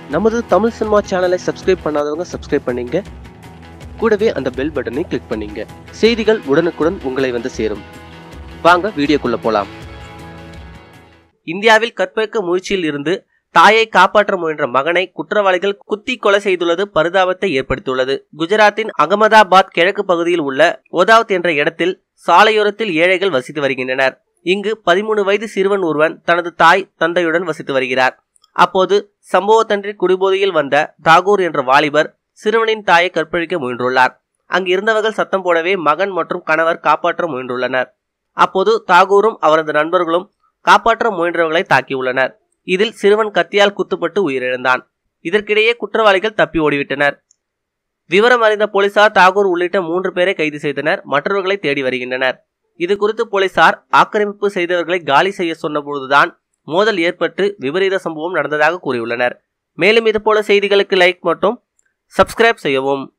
நமது தமிழ் சினிமா சேனலை சப்ஸ்கிரைப் பண்ணாதவங்க சப்ஸ்கிரைப் பண்ணீங்க கூடவே அந்த பெல் பட்டனை கிளிக் பண்ணீங்க செய்திகள் உடனுக்குடன் உங்களை வந்து சேரும் வாங்க வீடியோக்குள்ள போலாம் இந்தியாவில் கற்பழிக்க முயற்சியில் இருந்து தாயை காப்பாற்ற முயன்ற மகனை குற்றவாளிகள் குத்தி கொலை செய்துள்ளது பரிதாபத்தை ஏற்படுத்தியுள்ளது குஜராத்தின் அகமதாபாத் கிழக்கு பகுதியில் உள்ள ஒதாவத் என்ற இடத்தில் சாலையோரத்தில் ஏழைகள் வசித்து வருகின்றனர் இங்கு பதிமூணு வயது சிறுவன் ஒருவன் தனது தாய் தந்தையுடன் வசித்து வருகிறார் அப்போது சம்பவத்தன்றி குடிபோதையில் வந்த தாகூர் என்ற வாலிபர் சிறுவனின் தாயை கற்பழிக்க முயன்றுள்ளார் அங்கு இருந்தவர்கள் சத்தம் போடவே மகன் மற்றும் கணவர் காப்பாற்ற முயன்றுள்ளனர் அப்போது தாகூரும் அவரது நண்பர்களும் காப்பாற்ற முயன்றவர்களை தாக்கியுள்ளனர் இதில் சிறுவன் கத்தியால் குத்துப்பட்டு உயிரிழந்தான் இதற்கிடையே குற்றவாளிகள் தப்பி ஓடிவிட்டனர் விவரம் அறிந்த போலீசார் தாகூர் உள்ளிட்ட மூன்று பேரை கைது செய்தனர் மற்றவர்களை தேடி வருகின்றனர் இது குறித்து போலீசார் ஆக்கிரமிப்பு செய்தவர்களை காலி செய்ய சொன்னபொழுதுதான் மோதல் ஏற்பட்டு விபரீத சம்பவம் நடந்ததாக கூறியுள்ளனர் மேலும் இதுபோல செய்திகளுக்கு லைக் மற்றும் சப்ஸ்கிரைப் செய்யவும்